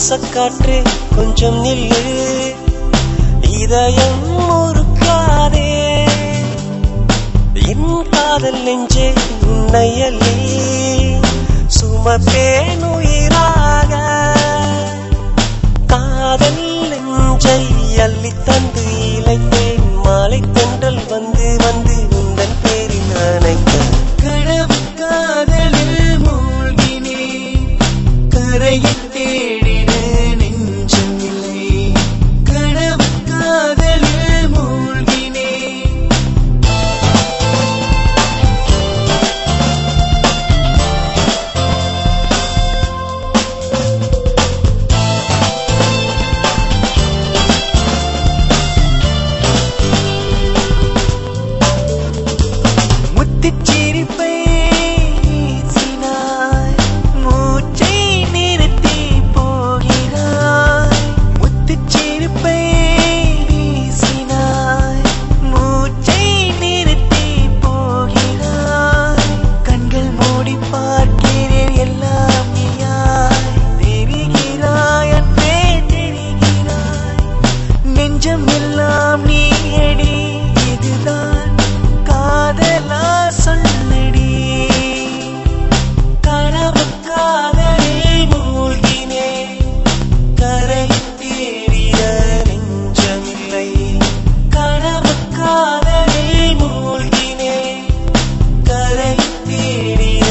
பாசக்காற்றே கொஞ்சம் நில்லு இதயம் முறுக்காதே என் காதல் நெஞ்சே உன்னை அள்ளி சுமப்பேன் உயிராக காதல் நெஞ்சை அள்ளி தந்து இழைத்தேன் மாலை தென்றல் வந்து வந்து உந்தன் பேரில் அணைக்க கனவு காதலில் மூழ்கினே கரையில் தேடின நெஞ்சமில்லை கனவு காதலில் மூழ்கினே முத்துச் சிரிப்பை வீசினாய், மூச்சை நிறுத்தி போகிறாய். முத்துச் சிரிப்பை வீசினாய், மூச்சை நிறுத்தி போகிறாய். கண்கள் மூடி பார்க்கிறேன் எல்லாம் நீயாய் தெரிகிறாய் அன்பே தெரிகிறாய் நெஞ்சம் எல்லாம் நீயடி இதுதான் காதலா சொல்லடி கனவு காதலில் மூழ்கினே கரை தேடிய நெஞ்சமில்லை கனவு காதலில் மூழ்கினே கரை தேடிய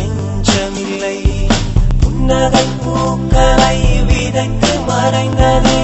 நெஞ்சமில்லை புன்னகை பூக்களை விதைத்து மறைந்தது